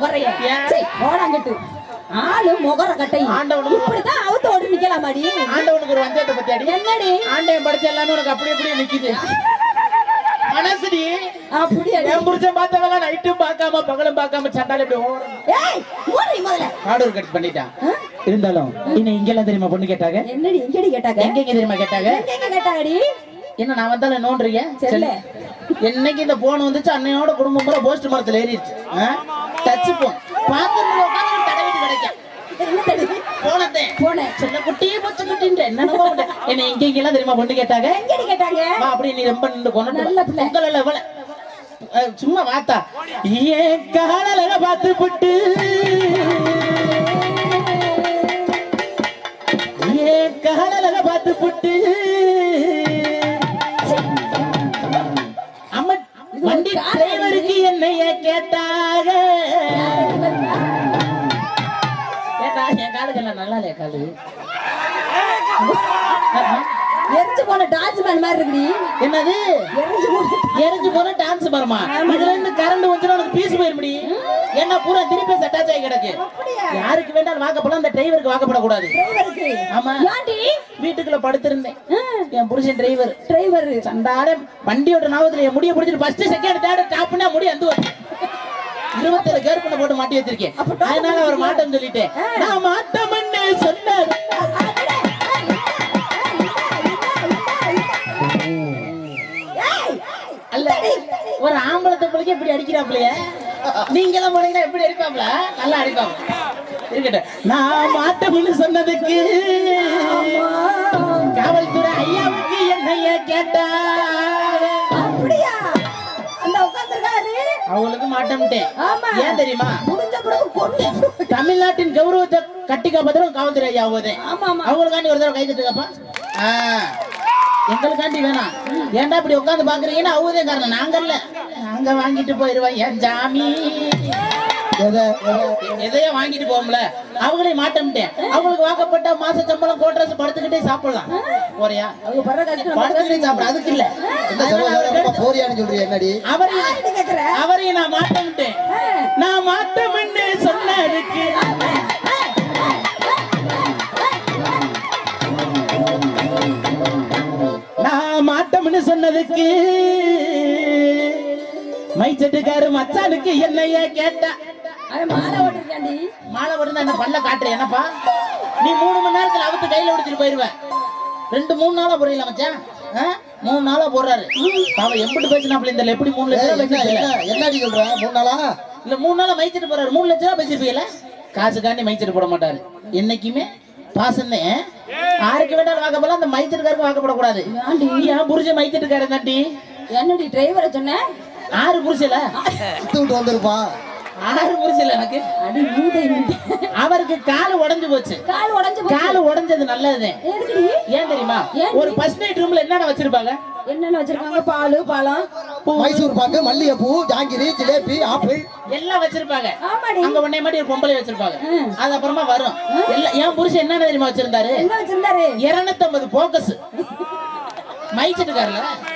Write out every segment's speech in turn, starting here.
முகரைய ஏன்? சீ, போடாங்கிட்டு ஆளு முகர கட்டை ஆண்டவனுக்கு- இப்படிதான் அவுத்து ஓடி நிக்கலாமாடி ஆண்டவனுக்கு ஒரு வஞ்சத்தை பத்தி அடி என்னடி ஆண்டையன் படிச்ச எல்லாமே உனக்கு அப்படி அப்படியே நிக்குது மனசுடி அப்படியா என் புருஷன் பார்த்தவங்க நைட்டும் பார்க்காம பகலும் பார்க்காம சண்டால இப்படி ஓடுறான் ஏய் மூடி முதல்ல காடூர் கட் பண்ணிட்டான் இருந்தாலும் இன்னும் இங்கெல்லாம் தெரியுமா பொண்ணு கேட்டாங்க என்னடி இங்கடி கேட்டாங்க எங்க எங்க தெரியுமா கேட்டாங்க எங்க எங்க கேட்டாங்கடி என்ன நான் வந்தாலும் நோண்டுறீங்க செல்ல. என்னைக்கு இந்த போன் வந்துச்சு அன்னையோட குடும்பம் பூரா போஸ்ட் மரத்துல ஏறிடுச்சு டச் போன் பாத்ரூம்ல உட்காந்து தடவிட்டு கிடைக்கும் என்ன தடி போனதே போனேன் சின்ன குட்டி பச்சை குட்டின்ற என்னென்னமோ உண்டு. என்ன எங்க எங்கெல்லாம் தெரியுமா பொண்ணு கேட்டாங்க எங்கடி கேட்டாங்க வா அப்படி நீ ரொம்ப நின்று கொண்டு நல்ல பிள்ளை. உங்கள இவள அஹ், சும்மா வாத்தா ஏன் காணல பார்த்து புட்டு ஏன் காணல பார்த்து புட்டு அம்மா வண்டி டிரைவருக்கு என்னைய கேட்டாக கேட்டா என் காலுக்கெல்லாம் நல்லா இல்லையா காலு எரிஞ்சு போன டான்ஸ்மேன் மாதிரி இருக்குடி என்னது எரிஞ்சு போன எரிஞ்சு போன டான்ஸ் மரமா இதுல இருந்து கரண்ட் வந்துச்சுன்னா உனக்கு பீஸ் போயிருமடி என்ன பூரா திருப்பி அட்டாச் ஆகி கிடக்கு யாருக்கு வேண்டாலும் வாக்கப்படலாம் அந்த டிரைவருக்கு வாக்கப்படக்கூடாது டிரைவருக்கு ஆமா ஏன்டி வீட்டுக்குள்ள படுத்திருந்தேன் என் புருஷன் டிரைவர் டிரைவர் சண்டால வண்டியோட நாவத்துல என் முடிய பிடிச்சிட்டு ஃபர்ஸ்ட் செகண்ட் தேர்ட் டாப்னா முடி அந்த இருபத்தேழு கேர் பண்ண போட்டு மாட்டி வச்சிருக்கேன் அதனால அவர் மாட்டம் சொல்லிட்டேன் நான் மாட்டம்னு சொன்னார் அல்ல ஒரு ஆம்பளத்தை பிள்ளைக்கு இப்படி அடிக்கிறாப்லைய நீங்க எல்லாம் போனீங்கன்னா எப்படி அடிப்பாப்ல நல்லா அடிப்பாங்க இருக்கட்டும் நான் மாட்டம்னு சொன்னதுக்கு காவல்துறை ஐயாவுக்கு என்னைய கேட்டா அப்படியா அந்த உட்கார்ந்திருக்காரு அவங்களுக்கு மாட்டம்ட்டேன் ஆமா. ஏன் தெரியுமா முடிஞ்ச பிறகு கொண்டு தமிழ்நாட்டின் கௌரவத்தை கட்டி காப்பதும் காவல்துறை ஐயா ஆகுது ஆமா ஆமா அவங்களுக்காண்டி ஒரு தடவை கை தட்டுங்கப்பா ஆ, எங்களுக்காண்டி வேணாம் ஏன்டா இப்படி உட்காந்து பாக்குறீங்கன்னு அவதே காரணம் நாங்க இல்ல நாங்க வாங்கிட்டு போயிருவோம் ஏன் ஜாமி எதையோ வாங்கிட்டு போவோம்ல அவங்களையும் மாட்டோம்ட்டேன் அவங்களுக்கு வாக்கப்பட்ட மாச சம்பளம் கோட்ரஸ் படுத்துக்கிட்டே சாப்பிடலாம் போறியா அவங்க படுற கஷ்டம் படுத்துக்கிட்டே சாப்பிட அதுக்கு இல்ல என்ன சர்வசாதாரணமா போறியான்னு சொல்றீங்க என்னடி அவரையும் யார்கிட்ட கேக்குற அவரையும் நான் மாட்டோம்ட்டேன் நான் மாட்டோம்னு சொன்னதுக்கு நான் மாட்டோம்னு சொன்னதுக்கு மைச்சட்டுக்காரு மச்சானுக்கு என்னைய கேட்டா அவன் மாலை ஓட்டிருக்காண்டி மாலை விடுந்தா என்ன பல்ல காட்டுற என்னப்பா நீ மூணு மணி நேரத்துல அவுத்து கையில பிடிச்சிட்டு போயிருவ ரெண்டு மூணு நாளா போறீங்களா மச்சான் ஆ? மூணு நாளா போடுறாரு அவன் எப்படி பேசினாப்ல இந்த எப்படி மூணு லட்சம் ரூபாய் என்ன பேசிருப்பீல? என்ன என்னடி சொல்ற மூணு நாளா இல்ல மூணு நாளா மைச்சிட்டு போறாரு மூணு லட்சம் ரூபாய் பேசிருப்பீங்கல்ல காசுக்காண்டி மைச்சிட்டு போட மாட்டாரு என்னைக்குமே பாசந்தே யாருக்கு வேண்டாலும் வாக்கப்படலாம் அந்த மைச்சிட்டுக்காருக்கு வாக்கப்படக்கூடாது ஏன் புருஷன் மைச்சிட்டுக்காரு தாண்டி என்னடி டிரைவரை சொன்ன ஆறு புருஷல விட்டு விட்டு வந்திருப்பான் ஆறு புருஷல எனக்கு அடி மூதை மூதை. அவருக்கு கால் உடைஞ்சு போச்சு கால் உடைஞ்சு போச்சு. கால் உடைஞ்சது நல்லதுதான் எதுக்குடி ஏன் தெரியுமா ஏன் ஒரு ஃபர்ஸ்ட் நைட் ரூம்ல என்னென்ன வச்சிருப்பாங்க என்னென்ன வச்சிருக்காங்க பாலு பழம் மைசூர் பாக்கு மல்லிகைப்பூ ஜாங்கிரி ஜிலேபி ஆப்பிள் எல்லாம் வச்சிருப்பாங்க ஆமாடி அங்க உன்னை மாதிரி ஒரு பொம்பளை வச்சிருப்பாங்க அது அப்புறமா வரும் எல்லாம் என் புருஷன் என்ன தெரியுமா வச்சிருந்தாரு என்ன வச்சிருந்தாரு இருநூத்தம்பது போக்கஸ் மைச்சிட்டுக்காருல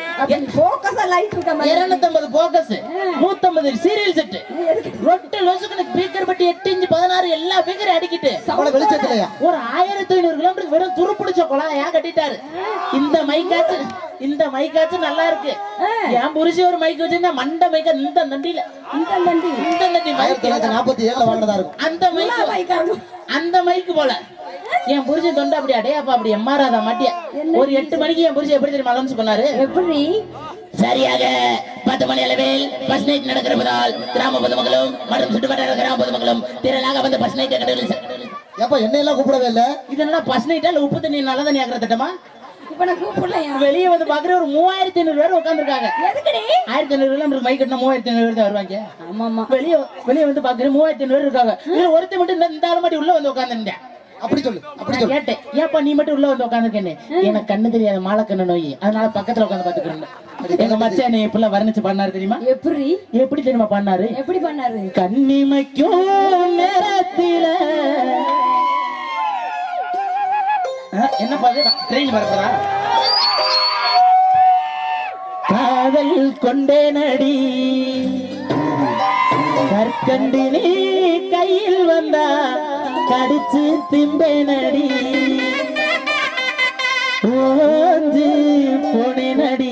போக்கஸா லைட் இருக்க மாதிரி இருநூத்தம்பது போக்கஸ் நூத்தம்பது சீரியல் செட்டு எதுக்கு ரொட்டு லொசுக்கு பீக்கர் பட்டி எட்டு இன்ச்சு பதினாறு எல்லா பீக்கரையும் அடிக்கிட்டு அவளை வெளிச்சத்துலயா ஒரு ஆயிரத்தி ஐநூறு கிலோமீட்டர் வெறும் துருப்பிடிச்ச குழாயா கட்டிட்டாரு இந்த மைக்காச்சு இந்த மைக்காச்சு நல்லா இருக்கு என் புருஷன் ஒரு மைக் வச்சிருந்தா மண்ட மைக்க இந்த நண்டியில இந்த நண்டி இந்த நண்டி ஆயிரத்தி மைக் தொள்ளாயிரத்தி நாற்பத்தி ஏழுல வாங்கினதா இருக்கும் அந்த மைக் பைக்காரங்க அந்த மைக்கு போல என் புருஷன் தொண்டை அப்படி அடையாப்பா அப்படி எம்மாறாத மாட்டியா ஒரு எட்டு மணிக்கு என் புருஷன் எப்படி தெரியுமா அலௌன்ஸ் பண்ணாரு எப்படி சரியாக பத்து மணி அளவில் பஸ் நைட் நடக்கிறதால் கிராம பொதுமக்களும் மற்றும் சுற்றுவட்டார கிராம பொதுமக்களும் திரளாக வந்து பஸ் நைட் கடலில் ஏப்பா என்னையெல்லாம் கூப்பிடவே இல்ல இதெல்லாம் பஸ் நைட்டா இல்ல உப்பு தண்ணி நல்ல தண்ணி ஆகிற திட்டமா இப்ப நான் கூப்பிடலையா வெளியே வந்து பாக்குற ஒரு மூவாயிரத்தி ஐநூறு பேர் உட்காந்துருக்காங்க எதுக்குடி ஆயிரத்தி ஐநூறு கிலோமீட்டர் மைக் கட்டினா மூவாயிரத்தி ஐநூறு பேர் தான் வருவாங்க ஆமா ஆமா வெளியே வெளியே வந்து பாக்குற மூவாயிரத்தி ஐநூறு இருக்காங்க இதுல ஒருத்தர் மட்டும் இந்த- இந்த ஆள் மட்டும் உள்ள வந்து உட்காந்துருந்தேன் அப்படி சொல்லு அப்படி நான் சொல்லு கேட்டேன் ஏப்பா நீ மட்டும் உள்ள வந்து உட்காந்துருக்கேன்னு எனக்கு கண்ணு தெரியாத மாலக்கண்ணு நோய் அதனால பக்கத்துல உட்காந்து பாத்துக்கிறேன் எங்க மச்சான் என்னை இப்பெல்லாம் வர்ணிச்சு பண்ணாரு தெரியுமா எப்படி எப்படி தெரியுமா பண்ணாரு எப்படி பண்ணாரு கண்ணிமைக்கும் நேரத்தில ஆ, என்ன பாது ட்ரெயின் பறக்குறா காதல் கொண்டே நடி கற்கண்டினி கையில் வந்தா கடிச்சு திம்பேனடி ஓஞ்சு போனேனடி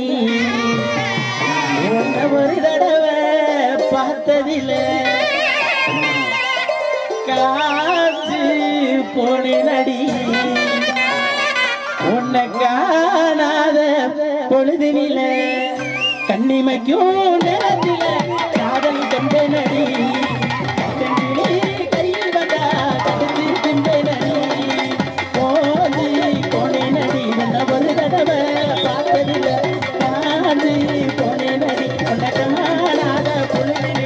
உன்னை ஒரு தடவை பார்த்ததில்லை காஞ்சு போனேனடி உன்னை காணாத பொழுதினில கண்ணிமைக்கும் நேரத்தில காதல் கொண்டேனடி கண்ணிலே கையில் வந்தா கடுத்து திண்டேனடி போது போனேனடி உன்னை ஒரு தடவை பார்த்ததில்ல காஞ்சு போனேனடி உன்னை காணாத பொழுதினில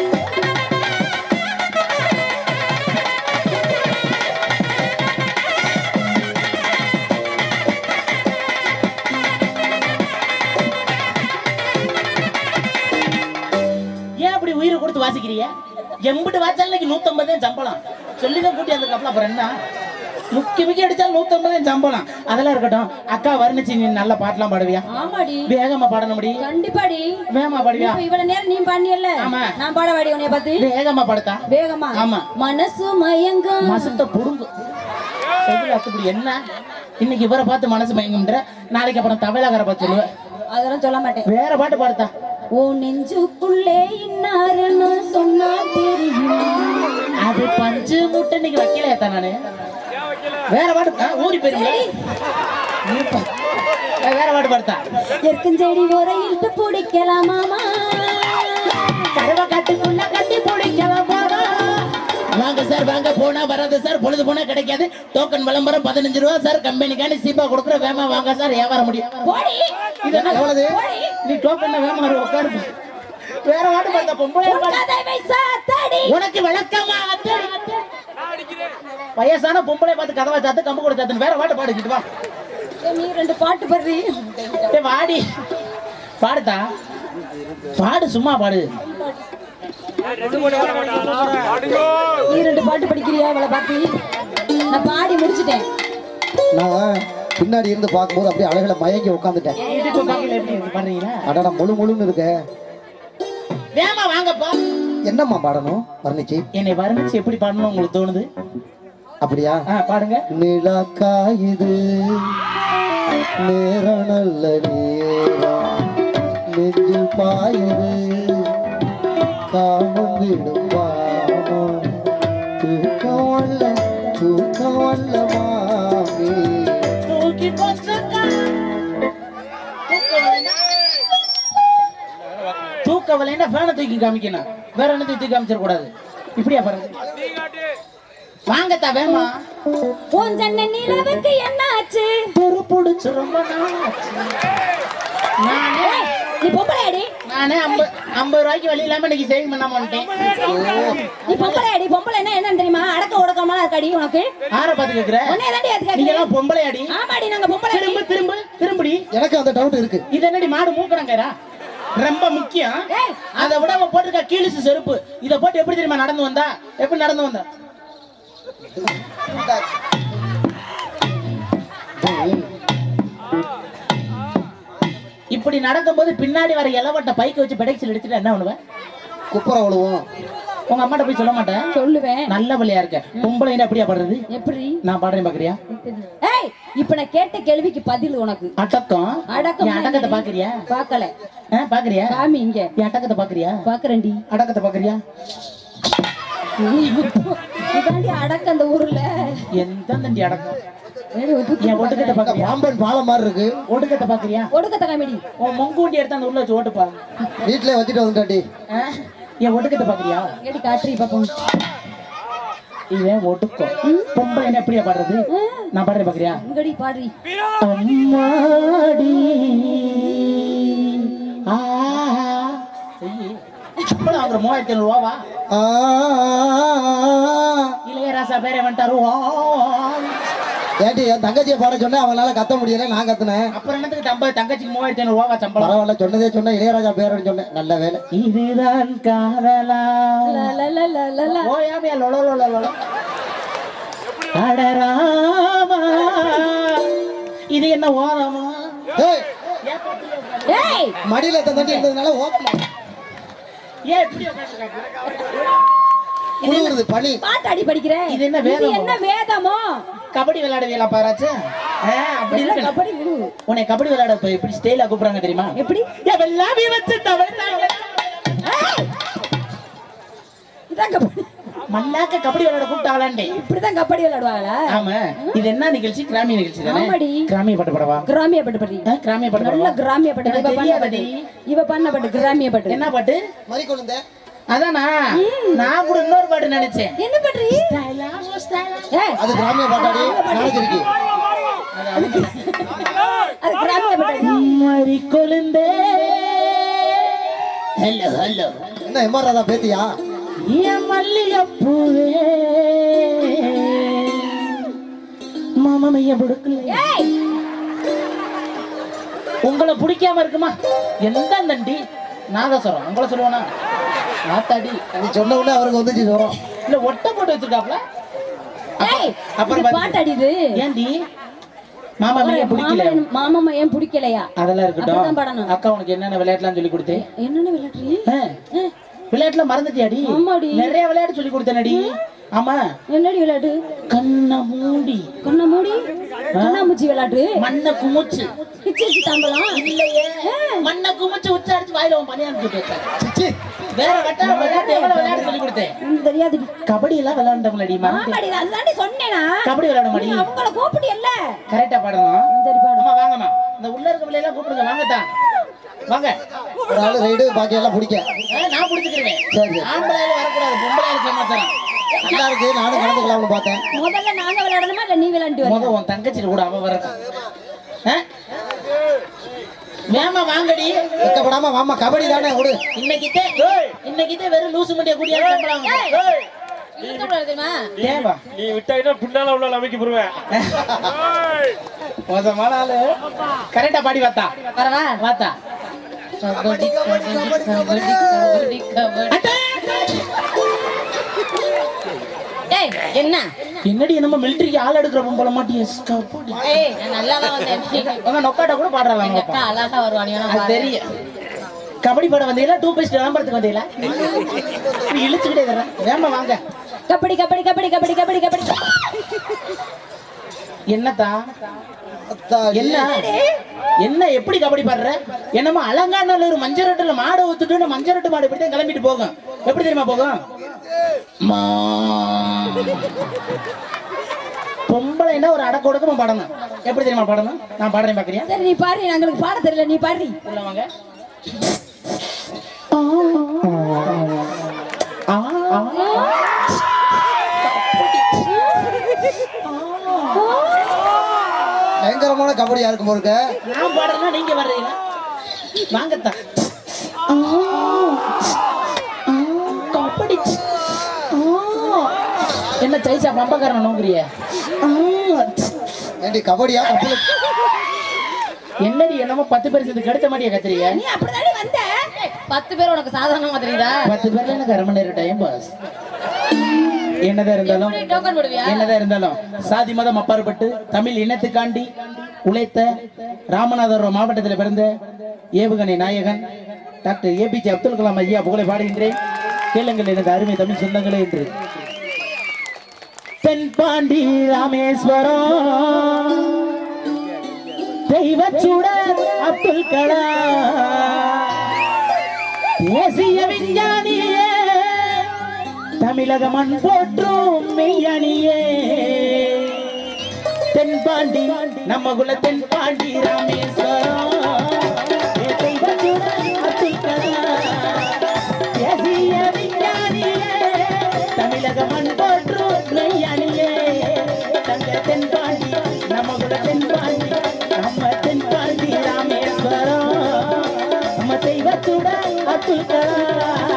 ஏன் அப்படி உயிரை கொடுத்து வாசிக்கிறீங்க எம்பிட்டு வாச்சாலும் இன்னைக்கு நூத்தம்பது சம்பளம் சொல்லிதான் கூட்டி அந்த கப்பல அப்புறம் என்ன முக்கிய முக்கிய அடிச்சாலும் நூத்தம்பது சம்பளம் அதெல்லாம் இருக்கட்டும் அக்கா வர்ணிச்சு நீ நல்ல பாட்டெல்லாம் பாடுவியா ஆமாடி வேகமா பாடணும் முடி கண்டிப்பாடி வேகமா பாடுவியா இப்ப இவ்வளவு நேரம் நீ பண்ணியல்ல ஆமா. நான் பாட வாடி உன்னைய பார்த்து வேகமா பாடுத்தா வேகமா ஆமா. மனசு மயங்கும் மசத்த புடுங்கு சொல்லு அத்துப்படி என்ன இன்னைக்கு இவரை பார்த்து மனசு மயங்கும்ன்ற நாளைக்கு அப்புறம் தமிழகரை பார்த்து சொல்லுவேன் அதெல்லாம் சொல்ல மாட்டேன் வேற பாட்டு பாடுத்தா ஓ நெஞ்சுக்குள்ளே இன்னாருன்னு சொன்னா தெரியும் அது பஞ்சு மூட்டை இன்னைக்கு வைக்கலையா நானு வேற பாட்டு ஆ, ஊறி போயிருங்க வேற பாட்டு பாடுத்தா எற்கஞ்செடி உரையிட்டு பிடிக்கலாமாமா கருவ காட்டுக்குள்ள கட்டி பிடிக்கலாம் போதா வாங்க சார் வாங்க போனா வராது சார் பொழுது போனா கிடைக்காது டோக்கன் விளம்பரம் பதினஞ்சு ரூபா சார் கம்பெனிக்கான சீப்பா கொடுக்குற வேமா வாங்க சார் வியாபாரம் முடியும் போடி இது என்ன எவ்வளவு போடி நீ டோக்கன் வேமா வரும் உட்காரு வேற வாட்டு பார்த்தா பொம்பளை உன் பாடு. கதவை சாத்தடி உனக்கு விளக்கமா அத்தை? வயசான பொம்பளை பார்த்து கதவை சாத்து கம்பு கூட சாத்துன்னு வேற பாட்டு பாடிக்கிட்டு வா ஏய், நீ ரெண்டு பாட்டு பாடுறி டேய் வாடி பாடுதா பாடு சும்மா பாடு நீ ரெண்டு பாட்டு படிக்கிறியா அவளை பார்த்து நான் பாடி முடிச்சிட்டேன் நான் பின்னாடி இருந்து பார்க்கும்போது அப்படியே அழகுல மயங்கி உட்காந்துட்டேன் இடுப்பு பாக்கல எப்படி இருக்கு பாடுறீங்களா அடடா முழு முழுன்னு இருக்க வேமா வாங்கப்பா என்னம்மா பாடணும் வர்ணிச்சு என்னை வர்ணிச்சு எப்படி பாடணும் உங்களுக்கு தோணுது அப்படியா ஆ பாடுங்க நிலா காயுது நேரம் நல்ல நேரம் நெஞ்சில் பாயுது காமம் விடும் வானம் தூக்கம் வல்ல தூக்கம் வல்ல மாமி தூக்கி போச்சுக்கா. தூக்கம் வரலைன்னா? தூக்கம் வரலைன்னா ஃபேனை தூக்கி காமிக்கணும் வேற என்ன தூக்கி காமிச்சிட கூடாது இப்படியா பாருங்க வாங்கத்தா வேமா உன் ஜன்ன நிலவுக்கு என்ன ஆச்சு பொறு பிடிச்சு ரொம்ப நாள் ஆச்சு. நானே நீ பொம்பளை அடி நானே ஐம்பது ஐம்பது ரூபாய்க்கு வழி இல்லாம இன்னைக்கு சேவிங் பண்ணாம வந்துட்டேன் நீ பொம்பளை அடி பொம்பளை என்ன என்னன்னு தெரியுமா அடக்க உடக்கமா இருக்கடி உனக்கு ஆற பாத்து கேக்குற உன்னை தாண்டி அது நீங்க கேக்குறேன் எல்லாம் பொம்பளை அடி ஆமாடி நாங்க பொம்பளை அடி. திரும்ப திரும்ப திரும்படி எனக்கு அந்த டவுட் இருக்கு இது என்னடி மாடு மூக்கணங்கரா ரொம்ப முக்கியம் ஏய். அதை விட அவன் போட்டிருக்க கீழிசு செருப்பு இத போட்டு எப்படி தெரியுமா நடந்து வந்தா எப்படி நடந்து வந்தா இப்படி நடக்கும்போது பின்னாடி வர இளவட்ட பைக்க வச்சு பெடக்ஸில் எடுத்துட்டு என்ன பண்ணுவேன் குப்புற விழுவோம் உங்க அம்மாட்ட போய் சொல்ல மாட்டேன் சொல்லுவேன் நல்ல வழியா இருக்க பொம்பளை அப்படியா பாடுறது எப்படி நான் பாடுறேன் பாக்குறியா ஏய் இப்ப நான் கேட்ட கேள்விக்கு பதில் உனக்கு அடக்கம் அடக்கம் என் அடக்கத்தை பாக்குறியா பாக்கல ஆ, பாக்குறியா காமி இங்க என் அடக்கத்தை பாக்குறியா பாக்குறேன்டி அடக்கத்தை பாக்குறியா இதாண்டி அடக்க அந்த ஊர்ல எந்த தண்டி அடக்கம் ஏடி, ஒதுக்கு என் ஒட்டுக்கத்தை இந்த பாக்குறியா பாம்பன் பாலம் மாதிரி இருக்கு ஒடுக்கத்தை பாக்குறியா ஒடுக்கத்த காமிடி உன் மொங்கூண்டி எடுத்து அந்த உள்ள வச்சு ஓட்டுப்பா வீட்டிலே வச்சுட்டு வந்துட்டாட்டி ஆ? என் ஒடுக்கத்தை பாக்குறியா ஏடி காட்டுறி பாப்போம் இவன் ஒடுக்கம் பொம்பளை என்ன எப்படியா பாடுறது நான் பாடுறேன் பாக்குறியா இங்கடி பாடுறி அம்மாடி ஆ ஐயே. சம்பளம் வாங்குற மூவாயிரத்தி ஐநூறு ரூபாவா ஆ, இளையராசா பேரே வந்துட்டாரு வா. ஏண்டி என் தங்கச்சியை பாட சொன்னேன் அவனால கத்த முடியல நான் கத்துனேன் அப்புறம் என்னத்துக்கு தம்ப தங்கச்சிக்கு மூவாயிரத்தி ஐநூறு ரூபாவா சம்பளம் பரவாயில்ல சொன்னதே சொன்ன இளையராஜா பேரன்னு சொன்னேன் நல்ல வேலை இதுதான் காதலா ல, ல, ல, ல, ல, ல. ஓயாமையா லொலோ லொலோ லொலோ அடராமா இது என்ன ஓதமா ஏய் ஏய் மடியில தண்டி இருந்ததுனால ஓகமா ஏன் இப்படி உட்கார்ந்திருக்காங்க? குளிருது பனி பாட்டு அடி படிக்கிறேன் இது என்ன இது வேதமோ? என்ன வேதமோ கபடி விளையாடுவீங்களா பாராச்சு ஆ, அப்படி எல்லாம் இருக்கு கபடி குரு உன்னை கபடி விளையாட இப்ப எப்படி ஸ்டைலா கூப்பிடுறாங்க தெரியுமா எப்படி ஏன் வெள்ளாவி வச்சு தவழ்ந்தாங்க. ஏய்! இதான் கபடி மல்லாக்க கபடி விளையாட கூப்பிட்டாங்களாண்டே இப்படிதான் கபடி விளையாடுவாங்களா ஆமா இது என்ன நிகழ்ச்சி கிராமிய நிகழ்ச்சி தானே ஆமாடி. கிராமிய பாட்டு பாடவா கிராமிய பாட்டு பாடி ஆ, கிராமிய பாட்டு நல்ல பாடவா கிராமிய பாட்டு இவ எனக்கு பண்ண பாட்டு தெரியாதடி. இவ பண்ண பாட்டு கிராமிய பாட்டு என்ன பாட்டு மறி கொழுந்த அதானா நான் கூட இன்னொரு பாட்டு நினைச்சேன் என்ன பண்றீ ஏய், அது கிராமிய பாட்டாடி நாளைக்கு இருக்கு அது கிராமிய பாட்டு மறி கொழுந்தே ஹலோ ஹலோ என்ன எம்ஆர் ராதா பேத்தியா என் மல்லிகைப்பூவே மாமா மைய கொடுக்கல ஏய் உங்களை பிடிக்காம இருக்குமா எந்த நண்டி நாதஸ்வரம் உங்களை சொல்லுவானா ஆத்தாடி நீ சொன்ன உடனே அவருக்கு வந்துச்சு சொல்றோம் இல்ல ஒட்டை போட்டு வச்சிருக்காப்ல ஏய் அப்புறம் இது பாத்து- பாட்டு அடிது ஏண்டி மாமா மைய பிடிக்கல மாமா மையம் பிடிக்கலையா அதெல்லாம் அப்படிதான் இருக்கட்டும் பாடணும். அக்கா உனக்கு என்னென்ன விளையாட்டுலாம் சொல்லி கொடுத்தேன் என்னென்ன விளையாடுறீ ஆ. விளையாட்டுல மறந்துட்டியாடி ஆமாடி. நிறைய விளையாட்டு சொல்லி கொடுத்தேனடி ஆமா என்னடி விளையாட்டு கண்ண மூடி கண்ணா மூடி கண்ணாமூச்சி விளையாட்டு மண்ண குமுச்சு பிச்சிருச்சு தாம்பலாம் இல்லையே மண்ண குமுச்சு உச்சாரிச்சு வாயில உன் பணியான்னு சொல்லிட்டு வச்சாங்க. சிச்சி வேற வட்டார விளையாட்டு எவ்வளவு விளையாட்டு சொல்லி கொடுத்தேன் எனக்கு தெரியாதுடி கபடி எல்லாம் விளையாண்டவங்களடி மறந்து ஆமாடி அதுதாண்டி சொன்னேனா கபடி விளையாட மாடி நீ அவங்கள கூப்பிட்டு இல்ல கரெக்டா பாடணும் சரி பாடு அம்மா வாங்கம்மா இந்த உள்ள இருக்க பிள்ளைலாம் கூப்பிடுங்க வாங்கத்தான் வாங்க ஒரு ஆளு ரைடு பாக்கி எல்லாம் பிடிக்க ஆ, நான் பிடிச்சிக்கிறேன் சரி சரி ஆம்பளையால வரக்கூடாது பொம்பளையால சமாச்சாரம் நல்லா இருக்கு நானும் கலந்துக்கலாம்னு பார்த்தேன் முதல்ல நாங்க விளையாடணுமா இல்ல நீ விளையாண்டு முத உன் தங்கச்சிட்டு கூட அவ வரட்டும் ஆ? வேமா வாங்கடி வெக்கப்படாம வாமா கபடி தானே விடு இன்னைக்கிட்டே இன்னைக்கிட்டே வெறும் லூசு மண்டிய கூடிய சம்பளம் தெரியுமா ஏவா நீ விட்டாயினா பின்னால உள்ள அமைக்க போடுவேன் மோசமான ஆளு கரெக்டா பாடி வாத்தா வரவா வாத்தா கபடி கபடி கபடி கபடி கபடி ஏய் என்ன என்னடி நம்ம மிலிட்டரிக்கு ஆள் எடுக்கிற போல மாட்டியே கபடி ஏய் நான் நல்லா தான் வந்தேன் அவங்க நொக்காட்ட கூட பாடுறாங்க அக்கா அழகா வருவானு அது தெரியும் கபடி பாட வந்தீங்களா டூ பெஸ்ட் விளம்பரத்துக்கு வந்தீங்களா இப்படி இழுச்சுக்கிட்டே தரேன் வேமா வாங்க கபடி கபடி கபடி கபடி கபடி கபடி என்னத்தா அத்தாடி. என்ன என்ன எப்படி கபடி பாடுற என்னமோ அலங்காநல்லூர் மஞ்சள் ரொட்டுல மாடை ஊத்துட்டு மஞ்சள் ரொட்டு மாடு இப்படிதான் கிளம்பிட்டு போகும் எப்படி தெரியுமா போகும் மா. பொம்பளைன்னா ஒரு அடக்க ஒடுக்கமா பாடணும் எப்படி தெரியுமா பாடணும் நான் பாடுறேன் பாக்குறியா சரி நீ பாரு எங்களுக்கு பாட தெரியல நீ பாடுறி உள்ள வாங்க ஆ, ஆ. பயங்கரமான கபடியா இருக்கும் போருக்க நான் பாடுறேன்னா நீங்க வர்றீங்களா வாங்கத்தான் ஆ, ஆ, கபடி ஆ. என்ன சைசா பம்பக்காரன் நோங்குறிய ஏண்டி கபடியா கப்பல் என்னடி என்னமோ பத்து பேர் சேர்ந்து கெடுத்த மாதிரியே கத்துறிய நீ அப்படிதானே வந்த பத்து பேர் உனக்கு சாதாரணமா தெரியுதா பத்து பேர்ல எனக்கு அரை மணி நேரம் டைம் பாஸ் என்னதான் இருந்தாலும் டோக்கன் போடுவியா என்னதான் இருந்தாலும் சாதி மதம் அப்பாற்பட்டு தமிழ் இனத்துக்காண்டி உழைத்த ராமநாதபுரம் மாவட்டத்தில் பிறந்த ஏவுகணை நாயகன் டாக்டர் ஏபிஜே அப்துல் கலாம் ஐயா புகழை பாடுகின்றேன் கேளுங்கள் எனது அருமை தமிழ் சொந்தங்களே என்று தென்பாண்டி ராமேஸ்வரம் தெய்வச்சுடர் அப்துல் கலாம் தேசிய விஞ்ஞானியே தமிழக மண் போற்றும் மெய்யணியே தென்பாண்டி நம்ம குல தென்பாண்டி ராமேஸ்வரம் ஏ தெய்வச்சுடர் அப்துல் கலாம் தேசிய விஞ்ஞானியே தமிழக மண் போற்றும் மெய்யணியே தங்க தென்பாண்டி நம்ம குல தென்பாண்டி நம்ம தென்பாண்டி ராமேஸ்வரம் நம்ம தெய்வத்துடன் அப்துல் கலாம்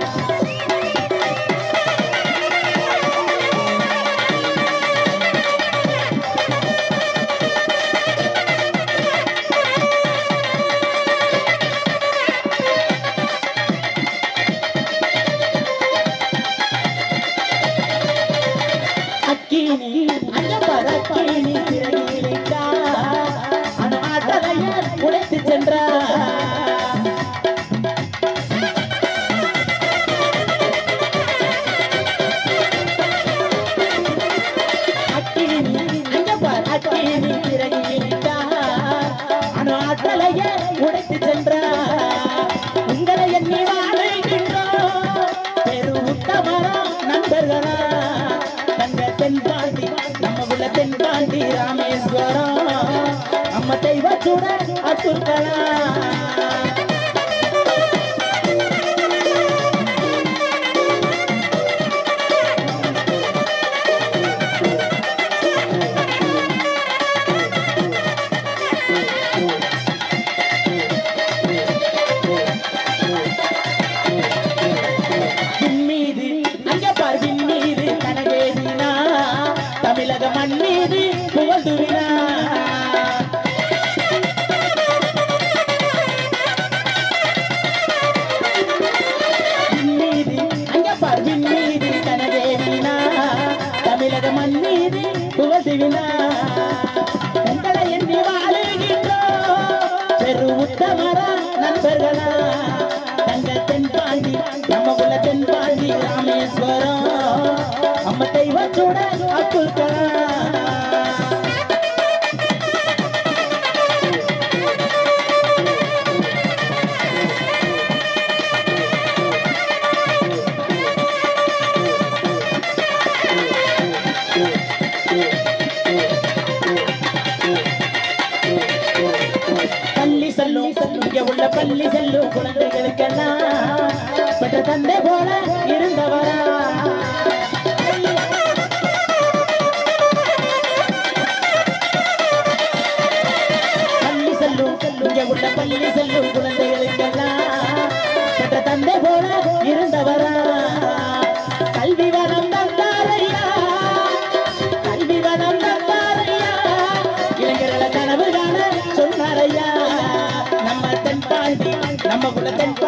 அக்கினி அங்கம்பர அக்கினி திரையிலைக்கா அணு ஆட்டலைய உடைத்து சென்றார் அக்குக்கலாம் விண்மீது அங்க பார் விண்மீது கனகேதினா தமிழக மண் மீது புகழ்ந்துவினா விண்மீது அங்க பார் விண்மீது கனகேதினா தமிழக மண் மீது புகழ்ந்துவினா உங்களை எண்ணி வாழுகின்றோம் பெரு உத்தமரா நண்பர்களா தங்கள் தென்பாண்டி நம்ம உள்ள தென்பாண்டி ராமேஸ்வரம் நம்ம தெய்வத்தோட அப்துல் கலாம் பள்ளி செல்லும் இங்க உள்ள பள்ளி செல்லும் குழந்தைகளுக்கெல்லாம் பெற்ற தந்தை போல இருந்தவரா பள்ளி செல்லும் இங்க உள்ள பள்ளி செல்லும் குழந்தைகளுக்கெல்லாம் பெற்ற தந்தை போல இருந்தவரா கல்வி வளம் தந்தாரையா கல்வி வளம் தந்தாரையா இளைஞர்களை கனவு காண சொன்னாரையா நம்ம தென்பாண்டி நம்ம குல தென்பாண்டி